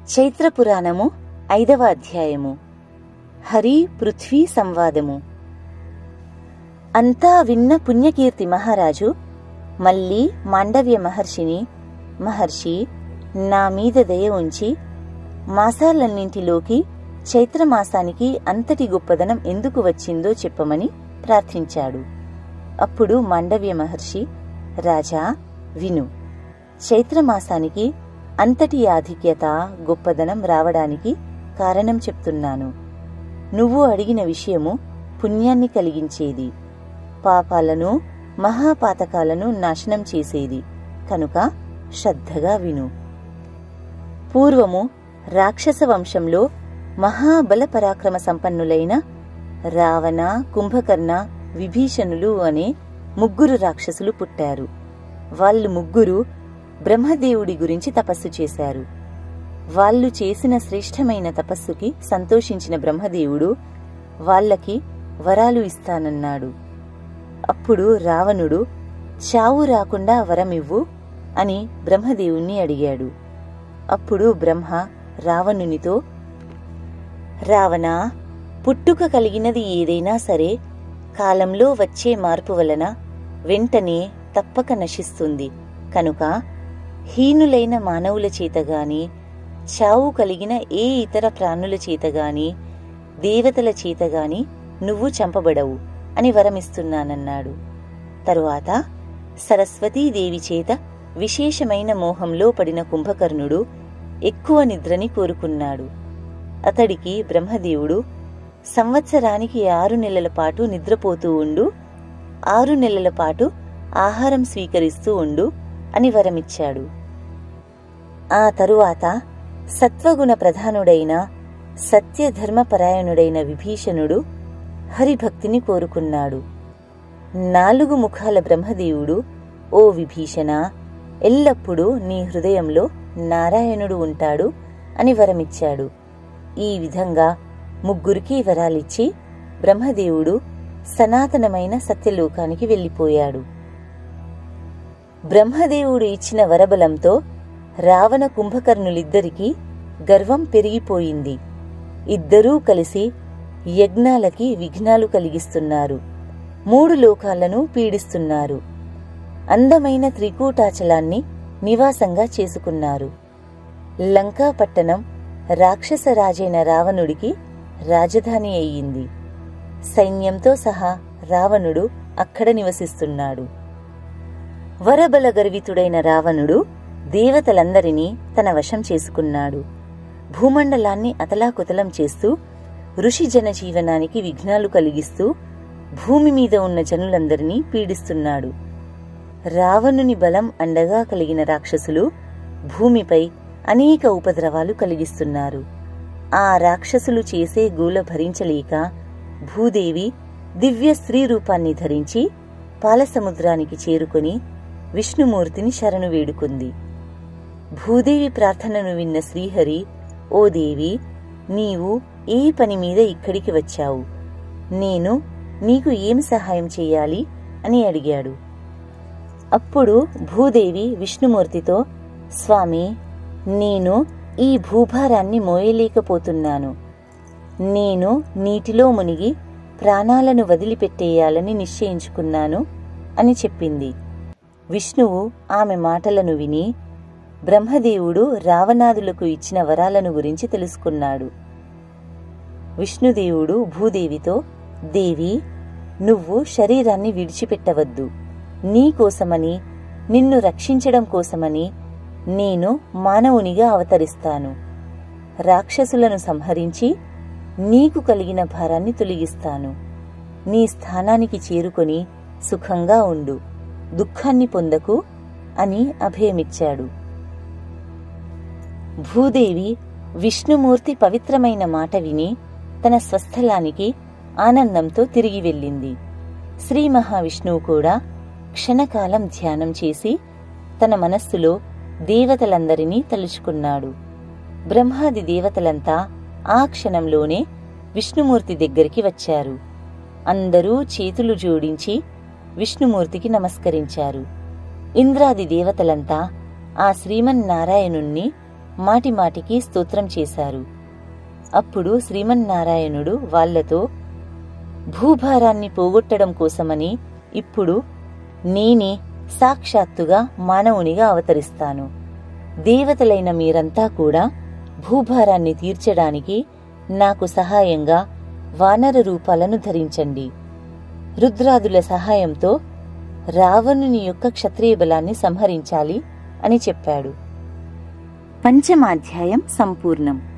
చైత్ర పురాణము ఐదవ అధ్యాయము హరి పృథ్వీ సంవాదము అంతా విన్న పుణ్యకీర్తి మహారాజు మళ్ళీ మాండవ్య మహర్షిని మహర్షి నా మీద దయ ఉంచి మాసాలన్నింటిలోకి చైత్రమాసానికి అంతటి గొప్పదనం ఎందుకు వచ్చిందో చెప్పమని ప్రార్థించాడు అప్పుడు మాండవ్య మహర్షి రాజా విను చైత్రమాసానికి అంతటి ఆధిక్యత గొప్పదనం రావడానికి కారణం చెప్తున్నాను నువ్వు అడిగిన విషయము పుణ్యాన్ని కలిగించేది పాపాలను మహాపాతకాలను నాశనం చేసేది కనుక శ్రద్ధగా విను పూర్వము రాక్షస వంశంలో మహాబల పరాక్రమ సంపన్నులైన రావణ కుంభకర్ణ విభీషణులు అనే ముగ్గురు రాక్షసులు పుట్టారు వాళ్ళు ముగ్గురు బ్రహ్మదేవుడి గురించి తపస్సు చేశారు వాళ్ళు చేసిన శ్రేష్టమైన తపస్సుకి సంతోషించిన బ్రహ్మదేవుడు వాళ్ళకి వరాలు ఇస్తానన్నాడు అప్పుడు రావణుడు చావు రాకుండా వరమివ్వు అని బ్రహ్మదేవుణ్ణి అడిగాడు అప్పుడు బ్రహ్మ రావణునితో రావణ పుట్టుక కలిగినది ఏదైనా సరే కాలంలో వచ్చే మార్పు వలన వెంటనే తప్పక నశిస్తుంది కనుక హీనులైన మానవుల చేతగాని చావు కలిగిన ఏ ఇతర ప్రాణుల చేతగాని దేవతల చేతగాని నువ్వు చంపబడవు అని వరమిస్తున్నానన్నాడు తరువాత సరస్వతీదేవి చేత విశేషమైన మోహంలో పడిన కుంభకర్ణుడు ఎక్కువ నిద్రని కోరుకున్నాడు అతడికి బ్రహ్మదేవుడు సంవత్సరానికి ఆరు నెలల పాటు నిద్రపోతూ ఉండు ఆరు నెలల పాటు ఆహారం స్వీకరిస్తూ ఉండు అని వరమిచ్చాడు ఆ తరువాత సత్వగుణ ప్రధానుడైన సత్యధర్మపరాయణుడైన విభీషణుడు హరిభక్తిని కోరుకున్నాడు నాలుగు ముఖాల బ్రహ్మదేవుడు ఓ విభీషణ ఎల్లప్పుడూ నీ హృదయంలో నారాయణుడు ఉంటాడు అని వరమిచ్చాడు ఈ విధంగా ముగ్గురికి వరాలిచ్చి బ్రహ్మదేవుడు సనాతనమైన సత్యలోకానికి వెళ్ళిపోయాడు బ్రహ్మదేవుడు ఇచ్చిన వరబలంతో రావణ కుంభకర్ణులిద్దరికీ గర్వం పెరిగిపోయింది ఇద్దరూ కలిసి యజ్ఞాలకి విఘ్నాలు కలిగిస్తున్నారు మూడు లోకాలను పీడిస్తున్నారు అందమైన త్రికూటాచలాన్ని నివాసంగా చేసుకున్నారు లంకా పట్టణం రాక్షసరాజైన రావణుడికి రాజధాని అయ్యింది సైన్యంతో సహా రావణుడు అక్కడ నివసిస్తున్నాడు వరబల గర్వితుడైన రావణుడు దేవతలందరినీ తన వశం చేసుకున్నాడు భూమండలాన్ని అతలాకుతలం చేస్తూ ఋషి జన జీవనానికి విఘ్నాలు కలిగిస్తూ భూమి మీద ఉన్న జనులందరినీ పీడిస్తున్నాడు రావణుని బలం అండగా కలిగిన రాక్షసులు భూమిపై అనేక ఉపద్రవాలు కలిగిస్తున్నారు ఆ రాక్షసులు చేసే గూల భరించలేక భూదేవి దివ్య స్త్రీ రూపాన్ని ధరించి పాలసముద్రానికి చేరుకొని విష్ణుమూర్తిని శరణు వేడుకుంది భూదేవి ప్రార్థనను విన్న శ్రీహరి ఓ దేవి నీవు ఏ పని మీద ఇక్కడికి వచ్చావు నేను నీకు ఏం సహాయం చేయాలి అని అడిగాడు అప్పుడు భూదేవి విష్ణుమూర్తితో స్వామి నేను ఈ భూభారాన్ని మోయలేకపోతున్నాను నేను నీటిలో మునిగి ప్రాణాలను వదిలిపెట్టేయాలని నిశ్చయించుకున్నాను అని చెప్పింది విష్ణువు ఆమె మాటలను విని బ్రహ్మదేవుడు రావణాదులకు ఇచ్చిన వరాలను గురించి తెలుసుకున్నాడు విష్ణుదేవుడు భూదేవితో దేవి నువ్వు శరీరాన్ని విడిచిపెట్టవద్దు నీకోసమని నిన్ను రక్షించడం కోసమని నేను మానవునిగా అవతరిస్తాను రాక్షసులను సంహరించి నీకు కలిగిన భారాన్ని తొలగిస్తాను నీ స్థానానికి చేరుకొని సుఖంగా ఉండు దుఃఖాన్ని పొందకు అని అభయమిచ్చాడు భూదేవి విష్ణుమూర్తి పవిత్రమైన మాట విని తన స్వస్థలానికి ఆనందంతో తిరిగి వెళ్ళింది శ్రీ మహావిష్ణువు కూడా క్షణకాలం ధ్యానం చేసి తన మనస్సులో దేవతలందరినీ తలుచుకున్నాడు బ్రహ్మాది దేవతలంతా ఆ క్షణంలోనే విష్ణుమూర్తి దగ్గరికి వచ్చారు అందరూ చేతులు జోడించి విష్ణుమూర్తికి నమస్కరించారు ఇంద్రాది దేవతలంతా ఆ శ్రీమన్నారాయణుణ్ణి మాటిమాటికి స్తోత్రం చేశారు అప్పుడు శ్రీమన్నారాయణుడు వాళ్లతో భూభారాన్ని పోగొట్టడం కోసమని ఇప్పుడు నేనే సాక్షాత్తుగా మానవునిగా అవతరిస్తాను దేవతలైన మీరంతా కూడా భూభారాన్ని తీర్చడానికి నాకు సహాయంగా వానర రూపాలను ధరించండి రుద్రాదుల సహాయంతో రావణుని యొక్క క్షత్రియ బలాన్ని సంహరించాలి అని చెప్పాడు పంచమాధ్యాయం సంపూర్ణం